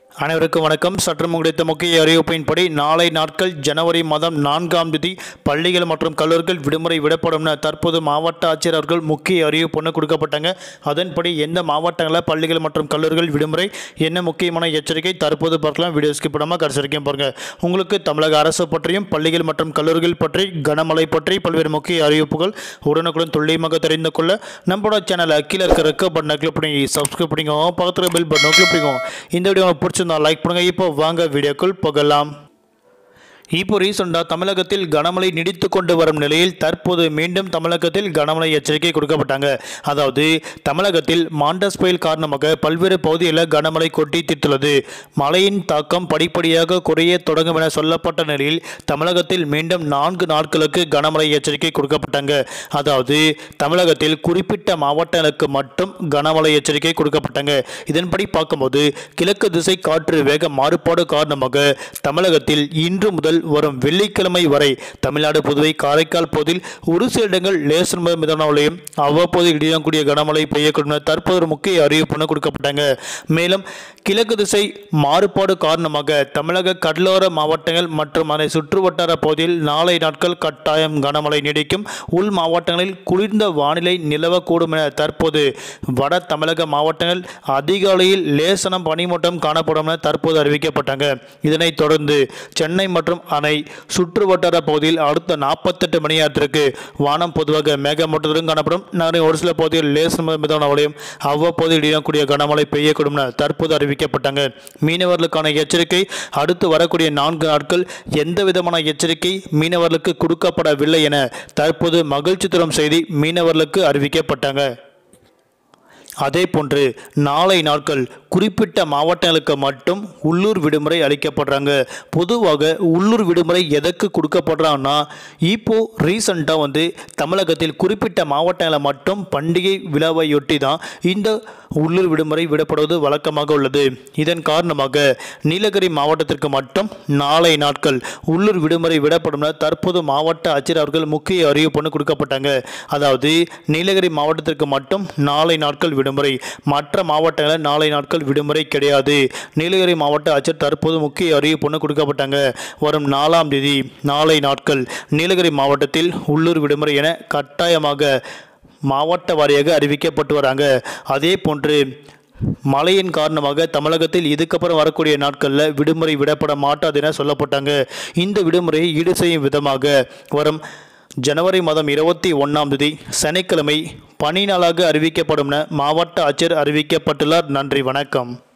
அனைவருக்கும் வணக்கம் சற்று முடித்த முக்கிய அறிவிப்பின்படி நாளை நாட்கள் ஜனவரி மாதம் நான்காம் தேதி பள்ளிகள் மற்றும் கல்லூரிகள் விடுமுறை விடப்படும் என தற்போது மாவட்ட ஆட்சியர் அவர்கள் முக்கிய அறிவிப்பு ஒன்று கொடுக்கப்பட்டாங்க அதன்படி எந்த மாவட்டங்களில் பள்ளிகள் மற்றும் கல்லூரிகள் விடுமுறை என்ன முக்கியமான எச்சரிக்கை தற்போது பார்க்கலாம் வீடியோ ஸ்கிப் பண்ணாமல் கடைசி வரைக்கும் பாருங்க உங்களுக்கு தமிழக அரசு பற்றியும் பள்ளிகள் மற்றும் கல்லூரிகள் பற்றி கனமழை பற்றி பல்வேறு முக்கிய அறிவிப்புகள் உடனுக்குடன் துல்லியமாக தெரிந்து கொள்ள நம்மளோட சேனலை கீழே இருக்கிற ரெக்க பட்டனை கிளிக் பண்ணி சப்ஸ்கிரைப் பண்ணிக்கோங்க பக்கத்தில் பெல் பட்டனை கிளிக் பண்ணிக்கோங்க இந்த வீடியோ உங்களுக்கு பிடிச்சிருந்தா லைக் பண்ணுங்க இப்போ வாங்க வீடியோக்குள் போகலாம் இப்போ ரீசெண்டாக தமிழகத்தில் கனமழை நீடித்து கொண்டு வரும் நிலையில் தற்போது மீண்டும் தமிழகத்தில் கனமழை எச்சரிக்கை கொடுக்கப்பட்டாங்க அதாவது தமிழகத்தில் மாண்டஸ் புயல் காரணமாக பல்வேறு பகுதிகளில் கனமழை கொட்டி தீர்த்துள்ளது மழையின் தாக்கம் படிப்படியாக குறைய தொடங்கும் என சொல்லப்பட்ட நிலையில் தமிழகத்தில் மீண்டும் நான்கு நாட்களுக்கு கனமழை எச்சரிக்கை கொடுக்கப்பட்டாங்க அதாவது தமிழகத்தில் குறிப்பிட்ட மாவட்டங்களுக்கு மட்டும் கனமழை எச்சரிக்கை கொடுக்கப்பட்டாங்க இதன்படி பார்க்கும்போது கிழக்கு திசை காற்று வேக மாறுபாடு காரணமாக தமிழகத்தில் இன்று முதல் வரும் வெள்ளிக்கிழமை வரை தமிழ்நாடு புதுவை காரைக்கால் பகுதியில் ஒரு சில இடங்கள் லேசர் முதல் மிதமான மழையும் அவ்வப்போது இடியக்கூடிய கனமழை பெய்யக்கூடும் என தற்போது ஒரு முக்கிய அறிவிப்பு கொடுக்கப்பட்டாங்க மேலும் கிழக்கு திசை மாறுபாடு காரணமாக தமிழக கடலோர மாவட்டங்கள் மற்றும் அதை சுற்றுவட்டார பகுதியில் நாளை நாட்கள் கட்டாயம் கனமழை நீடிக்கும் உள் மாவட்டங்களில் குளிர்ந்த வானிலை நிலவக்கூடும் என தற்போது வட தமிழக மாவட்டங்கள் அதிகாலையில் லேசனம் பனிமூட்டம் காணப்படும் என தற்போது அறிவிக்கப்பட்டாங்க இதனைத் தொடர்ந்து சென்னை மற்றும் அணை சுற்றுவட்டார பகுதியில் அடுத்த நாற்பத்தெட்டு மணி நேரத்திற்கு வானம் பொதுவாக மேகமூட்டத்துடன் காணப்படும் நகரின் ஒரு சில பகுதியில் லேசன் முதல் மிதமான மழையும் அவ்வப்போது இடியக்கூடிய கனமழை பெய்யக்கூடும் என தற்போது அறிவிக்கப்பட்டாங்க மீனவர்களுக்கான எச்சரிக்கை அடுத்து வரக்கூடிய நான்கு நாட்கள் எந்த விதமான எச்சரிக்கை மீனவர்களுக்கு கொடுக்கப்படவில்லை என தற்போது மகிழ்ச்சி தரும் செய்தி மீனவர்களுக்கு அறிவிக்கப்பட்டாங்க அதே போன்று நாளை நாட்கள் குறிப்பிட்ட மாவட்டங்களுக்கு மட்டும் உள்ளூர் விடுமுறை அளிக்கப்படுறாங்க பொதுவாக உள்ளூர் விடுமுறை எதற்கு கொடுக்கப்படுறாங்கன்னா இப்போ ரீசண்டாக வந்து தமிழகத்தில் குறிப்பிட்ட மாவட்டங்களை மட்டும் பண்டிகை விழாவையொட்டி தான் இந்த உள்ளூர் விடுமுறை விடப்படுவது வழக்கமாக உள்ளது இதன் காரணமாக நீலகிரி மாவட்டத்திற்கு மட்டும் நாளை நாட்கள் உள்ளூர் விடுமுறை விடப்படும் என தற்போது மாவட்ட ஆட்சியர் அவர்கள் முக்கிய அறிவிப்பு கொடுக்கப்பட்டாங்க அதாவது நீலகிரி மாவட்டத்திற்கு மட்டும் நாளை நாட்கள் விடுமுறை மற்ற மாவட்டங்களில் நாளை நாட்கள் விடுமுறை கிடையாது நீலகிரி மாவட்ட ஆட்சியர் தற்போது முக்கிய அறிவிப்பு கொடுக்கப்பட்டாங்க வரும் நாலாம் தேதி நாளை நாட்கள் நீலகிரி மாவட்டத்தில் உள்ளூர் விடுமுறை என கட்டாயமாக மாவட்ட வாரியாக அறிவிக்கப்பட்டு வராங்க அதே போன்று மழையின் காரணமாக தமிழகத்தில் இதுக்கப்புறம் வரக்கூடிய நாட்களில் விடுமுறை விடப்பட மாட்டாது என சொல்லப்பட்டாங்க இந்த விடுமுறையை ஈடு செய்யும் விதமாக வரும் ஜனவரி மாதம் இருபத்தி ஒன்றாம் தேதி சனிக்கிழமை பணி நாளாக அறிவிக்கப்படும் என மாவட்ட ஆட்சியர் அறிவிக்கப்பட்டுள்ளார் நன்றி வணக்கம்